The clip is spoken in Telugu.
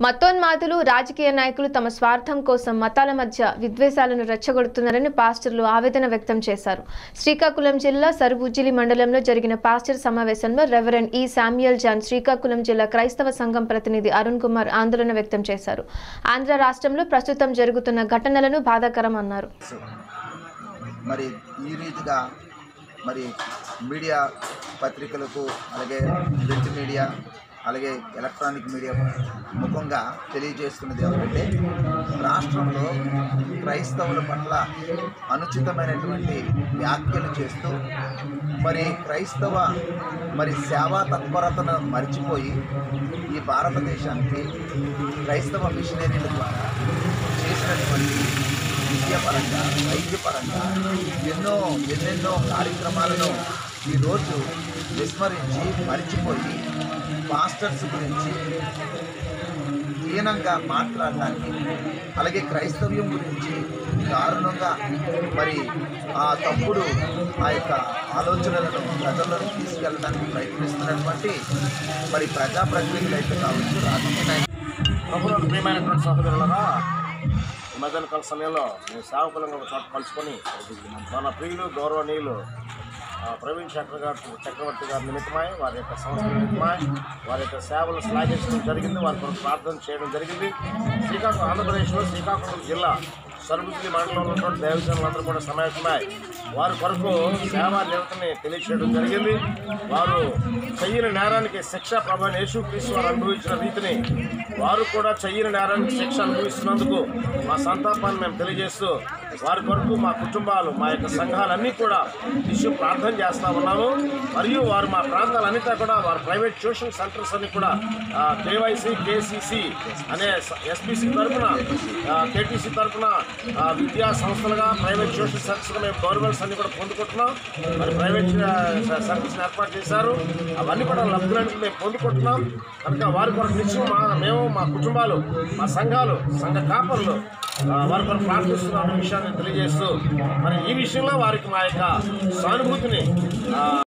మతోన్మాదులు రాజకీయ నాయకులు తమ స్వార్థం కోసం మతాల మధ్య విద్వేషాలను రెచ్చగొడుతున్నారని పాస్టర్లు ఆవేదన వ్యక్తం చేశారు శ్రీకాకుళం జిల్లా సరుబుజ్జిలి మండలంలో జరిగిన పాస్టర్ సమావేశంలో రెవరెండ్ ఈ శామ్యుయల్ జాన్ శ్రీకాకుళం జిల్లా క్రైస్తవ సంఘం ప్రతినిధి అరుణ్ కుమార్ ఆందోళన వ్యక్తం చేశారు ఆంధ్ర రాష్ట్రంలో ప్రస్తుతం జరుగుతున్న ఘటనలను బాధాకరం అన్నారు మరి ఈ రీతిగా మరి మీడియా పత్రికలకు అలాగే ప్రింట్ మీడియా అలాగే ఎలక్ట్రానిక్ మీడియా ముఖంగా తెలియజేస్తున్నది ఏమంటే రాష్ట్రంలో క్రైస్తవుల పట్ల అనుచితమైనటువంటి వ్యాఖ్యలు చేస్తూ మరి క్రైస్తవ మరి సేవా తత్పరతను మర్చిపోయి ఈ భారతదేశానికి క్రైస్తవ మిషనరీల ద్వారా చేసినటువంటి విద్యాపరంగా వైద్యపరంగా ఎన్నో ఎన్నెన్నో కార్యక్రమాలను ఈరోజు విస్మరించి మరిచిపోయి మాస్టర్స్ గురించి హీనంగా మాట్లాడడానికి అలాగే క్రైస్తవ్యం గురించి దారుణంగా మరి ఆ తప్పుడు ఆ యొక్క ఆలోచనలను ప్రజల్లోకి తీసుకెళ్ళడానికి ప్రయత్నిస్తున్నటువంటి మరి ప్రజాప్రతినిధులు అయితే కావచ్చు రాజకీయ నాయకులు ప్రభుత్వ ప్రియమైనటువంటి సహోదరులరా ఈ మధ్యాహ్న కాల సమయంలో మేము సేవకులంగా ఒక చోట కలుసుకొని మన ప్రియులు గౌరవనీయులు ఆ, ప్రవీణ్ చక్ర గారు చక్రవర్తి గారి నిమిత్తమై వారి యొక్క సంస్థ నిమిత్తమై వారి యొక్క సేవలు శ్లాఘించడం జరిగింది వారి కొరకు ప్రార్థన చేయడం జరిగింది శ్రీకాకుళం ఆంధ్రప్రదేశ్లో శ్రీకాకుళం జిల్లా సరుబుద్ది మండలంలో ఉన్నటువంటి దేవజనులందరూ కూడా సమావేశమై వారి కొరకు సేవా నిరతని తెలియచేయడం జరిగింది వారు చెయ్యని నేరానికి శిక్ష ప్రభు యేసు క్రీస్తు వారు అనుభవించిన రీతిని వారు కూడా చెయ్యని నేరానికి శిక్ష అనుభవిస్తున్నందుకు మా సంతాపాన్ని మేము తెలియజేస్తూ వారి కొరకు మా కుటుంబాలు మా యొక్క సంఘాలన్నీ కూడా విషయం ప్రార్థన చేస్తా ఉన్నాము మరియు వారు మా ప్రాంతాలన్నిటా కూడా వారి ప్రైవేట్ ట్యూషన్ సెంటర్స్ అన్ని కూడా కేవైసీ కేసీసీ అనే ఎస్పీసీ తరఫున కేటీసీ తరఫున ఆ, విద్యా సంస్థలుగా ప్రైవేట్ ట్యూషన్ సెంటర్స్గా మేము గవర్నమెంట్స్ అన్ని కూడా పొందుకుంటున్నాం మరి ప్రైవేట్ సర్వీస్ ఏర్పాటు చేశారు అవన్నీ కూడా లబ్ధులను మేము పొందుకుంటున్నాం కనుక వారి కొరకు నిత్యం మా మేము మా కుటుంబాలు మా సంఘాలు సంఘ కాపరులు ఆ, వారి కొరకు ప్రార్థిస్తున్నాం అనే విషయాన్ని తెలియజేస్తూ మరి ఈ విషయంలో వారికి మా యొక్క సానుభూతిని ఆ,